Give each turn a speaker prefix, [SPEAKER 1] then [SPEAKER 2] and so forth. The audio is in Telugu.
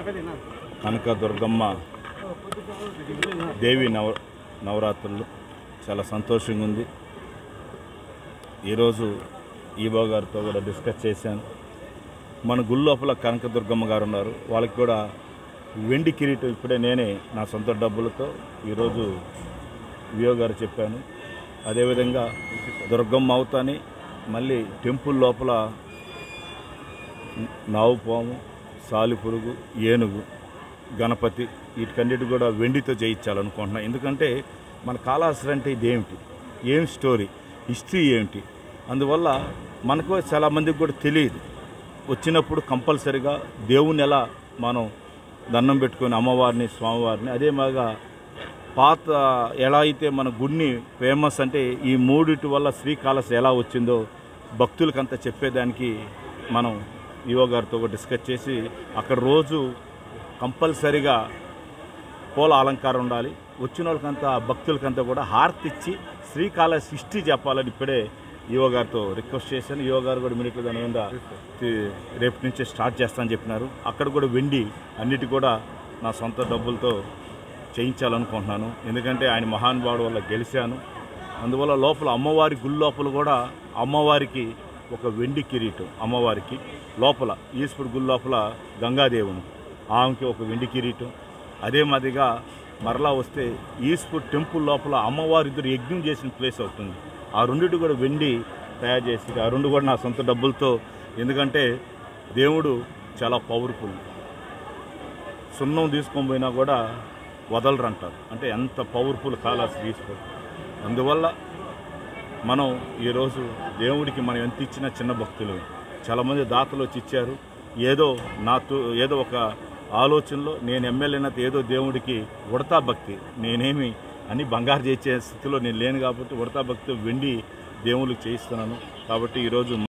[SPEAKER 1] కనక దుర్గమ్మ దేవి నవ నవరాత్రులు చాలా సంతోషంగా ఉంది ఈరోజు ఈబో గారితో కూడా డిస్కస్ చేశాను మన గుడి లోపల కనక దుర్గమ్మ గారు ఉన్నారు వాళ్ళకి కూడా వెండి కిరీటం ఇప్పుడే నేనే నా సొంత డబ్బులతో ఈరోజు వియో గారు చెప్పాను అదేవిధంగా దుర్గమ్మ అవుతాని మళ్ళీ టెంపుల్ లోపల నావుపాము సాలిపురుగు ఏనుగు గణపతి వీటికన్నిటి కూడా వెండితో చేయించాలనుకుంటున్నాను ఎందుకంటే మన కాళహస్తి అంటే ఇదేమిటి ఏం స్టోరీ హిస్టరీ ఏమిటి అందువల్ల మనకు చాలా మందికి కూడా తెలియదు వచ్చినప్పుడు కంపల్సరిగా దేవుని ఎలా మనం దండం పెట్టుకొని అమ్మవారిని స్వామివారిని అదే మాగా పాత ఎలా అయితే మన గుడిని ఫేమస్ అంటే ఈ మూడిటి వల్ల శ్రీకాళహస్తి ఎలా వచ్చిందో భక్తులకంతా చెప్పేదానికి మనం ఈవో గారితో కూడా డిస్కస్ చేసి అక్కడ రోజు కంపల్సరిగా పూల అలంకారం ఉండాలి వచ్చిన వాళ్ళకంతా భక్తులకంతా కూడా హారతి ఇచ్చి శ్రీకాళహస్తి హిస్టరీ చెప్పాలని ఇప్పుడే ఈవో గారితో రిక్వెస్ట్ చేశాను ఈవో గారు కూడా మినిట్లో దాని మీద తి- రేపు నుంచే స్టార్ట్ చేస్తానని చెప్పినారు అక్కడ కూడా వెండి అన్నిటి కూడా నా సొంత డబ్బులతో చేయించాలనుకుంటున్నాను ఎందుకంటే ఆయన మహానుభావుడు వల్ల గెలిచాను అందువల్ల లోపల అమ్మవారి గుడి లోపల కూడా అమ్మవారికి ఒక వెండి కిరీటం అమ్మవారికి లోపల ఈశ్వరు గుడి లోపల గంగాదేవుని ఆమెకి ఒక వెండి కిరీటం అదే మాదిరిగా మరలా వస్తే ఈశ్వర్ టెంపుల్ లోపల అమ్మవారి ఇద్దరు యజ్ఞం చేసిన ప్లేస్ అవుతుంది ఆ రెండిటి కూడా వెండి తయారు చేసి ఆ రెండు కూడా నా సొంత డబ్బులతో ఎందుకంటే దేవుడు చాలా పవర్ఫుల్ సున్నం తీసుకొని పోయినా కూడా వదలరు అంటారు అంటే ఎంత పవర్ఫుల్ కాలాస్ ఈశ్వర్ అందువల్ల మనం ఈరోజు దేవుడికి మనం ఎంత ఇచ్చినా చిన్న భక్తులు చాలామంది దాతలు వచ్చి ఇచ్చారు ఏదో నాతో ఏదో ఒక ఆలోచనలో నేను ఎమ్మెల్యేనైతే ఏదో దేవుడికి ఉడతా భక్తి నేనేమి అని బంగారు చేసే స్థితిలో నేను లేను కాబట్టి ఉడతా భక్తి వెండి దేవుళ్ళకి చేయిస్తున్నాను కాబట్టి ఈరోజు